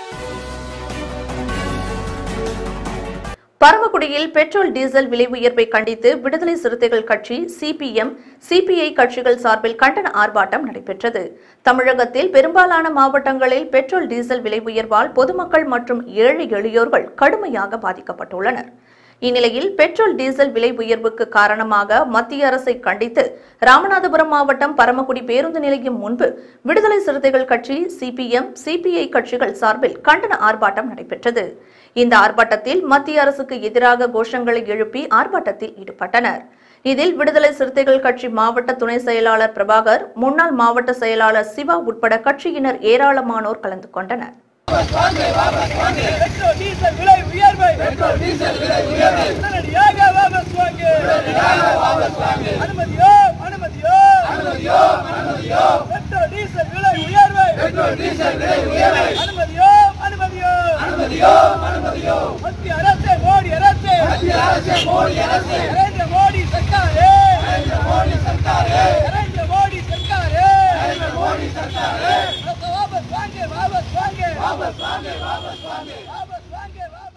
பரமக்குடியில் petrol diesel விலை உயர்வை கண்டித்து விடுதலை சிறுத்தைகள் கட்சி சிபிஎம் சிபிஐ கட்சிகள் சார்பில் கண்டன ஆர்ப்பாட்டம் நடைபெற்றது தமிழகத்தில் பெரும்பாலான மாவட்டங்களில் பெட்ரோல் டீசல் விலை உயர்வால் பொதுமக்கள் மற்றும் ஏழை எளியோர்கள் கடுமையாக பாதிக்கப்பட்டுள்ளனர் இந்நிலையில் பெட்ரோல் டீசல் விலை உயர்வுக்கு காரணமாக மத்திய அரசை கண்டித்து ராமநாதபுரம் மாவட்டம் பரமக்குடி பேருந்து நிலையம் முன்பு விடுதலை சிறுத்தைகள் கட்சி சிபிஎம் சிபிஐ கட்சிகள் சார்பில் கண்டன ஆர்ப்பாட்டம் நடைபெற்றது இந்த ஆர்ப்பாட்டத்தில் மத்திய அரசுக்கு எதிராக கோஷங்களை எழுப்பி ஆர்ப்பாட்டத்தில் ஈடுபட்டனர் இதில் விடுதலை சிறுத்தைகள் கட்சி மாவட்ட துணை செயலாளர் பிரபாகர் முன்னாள் மாவட்ட செயலாளர் சிவா உட்பட கட்சியினர் ஏராளமானோர் கலந்து கொண்டனர் பெட்ரோல் டீசல் விலை உயர்வை பெட்ரோல் டீசல் விலை உயர்வை உடனடியாக வாபஸ் வாங்கு உடனடியாக வாபஸ் வாங்கு அனுமதியோ அனுமதியோ அனுமதியோ அனுமதியோ பெட்ரோல் டீசல் விலை உயர்வை பெட்ரோல் டீசல் விலை உயர்வை அனுமதியோ அனுமதியோ அனுமதியோ அனுமதியோ மத்திய அரசு மோடி அரசு மத்திய அரசு மோடி அரசு நரேந்திர மோடி சர்க்காரே நரேந்திர மோடி சர்க்காரே நரேந்திர மோடி சர்க்காரே நரேந்திர மோடி சர்க்காரே வாபஸ் வாங்கு வாபஸ் வாங்கு வாபஸ் வாங்கு வாபஸ் வாங்கு வாபஸ் வாங்கு வாபஸ்